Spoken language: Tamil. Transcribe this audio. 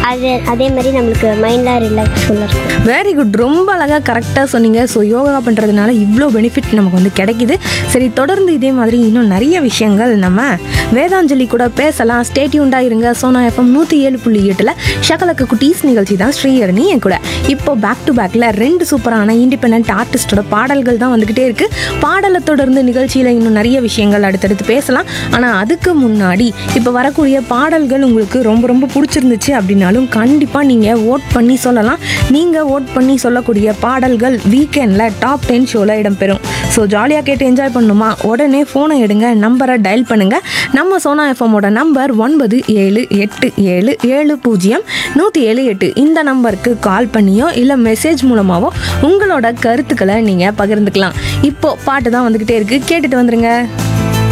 அது அதே மாதிரி நம்மளுக்கு மைண்ட்லாம் ரிலாக்ஸ்ஃபுல்லாக இருக்கும் வெரி குட் ரொம்ப அழகாக கரெக்டாக சொன்னீங்க ஸோ யோகா பண்ணுறதுனால இவ்வளோ பெனிஃபிட் நமக்கு வந்து கிடைக்குது சரி தொடர்ந்து இதே மாதிரி இன்னும் நிறைய விஷயங்கள் நம்ம வேதாஞ்சலி கூட பேசலாம் ஸ்டேட்யூண்டாக இருங்க சோனா எஃப்எம் நூற்றி ஏழு புள்ளி எட்டில் ஷகலக்கு குட்டீஸ் நிகழ்ச்சி தான் ஸ்ரீஹரணி என் கூட இப்போ பேக் டு பேக்கில் ரெண்டு சூப்பரான இண்டிபெண்ட் ஆர்டிஸ்டோட பாடல்கள் தான் வந்துக்கிட்டே இருக்குது பாடலை தொடர்ந்து நிகழ்ச்சியில் இன்னும் நிறைய விஷயங்கள் அடுத்தடுத்து பேசலாம் ஆனால் அதுக்கு முன்னாடி இப்போ வரக்கூடிய பாடல்கள் உங்களுக்கு ரொம்ப ரொம்ப பிடிச்சிருந்துச்சு அப்படின்னாலும் கண்டிப்பாக நீங்கள் ஓட் பண்ணி சொல்லலாம் நீங்கள் ஓட் பண்ணி சொல்லக்கூடிய பாடல்கள் வீக்கெண்டில் டாப் டென் ஷோவில் இடம்பெறும் ஸோ ஜாலியாக கேட்டு என்ஜாய் பண்ணணுமா உடனே ஃபோனை எடுங்க நம்பரை டயல் பண்ணுங்கள் நம்ம சோனா எஃப்எம்மோட நம்பர் ஒன்பது ஏழு எட்டு ஏழு ஏழு பூஜ்ஜியம் நூற்றி ஏழு எட்டு இந்த நம்பருக்கு கால் பண்ணியோ இல்லை மெசேஜ் மூலமாவோ உங்களோட கருத்துக்களை நீங்கள் பகிர்ந்துக்கலாம் இப்போ பாட்டு தான் வந்துக்கிட்டே இருக்குது கேட்டுட்டு வந்துருங்க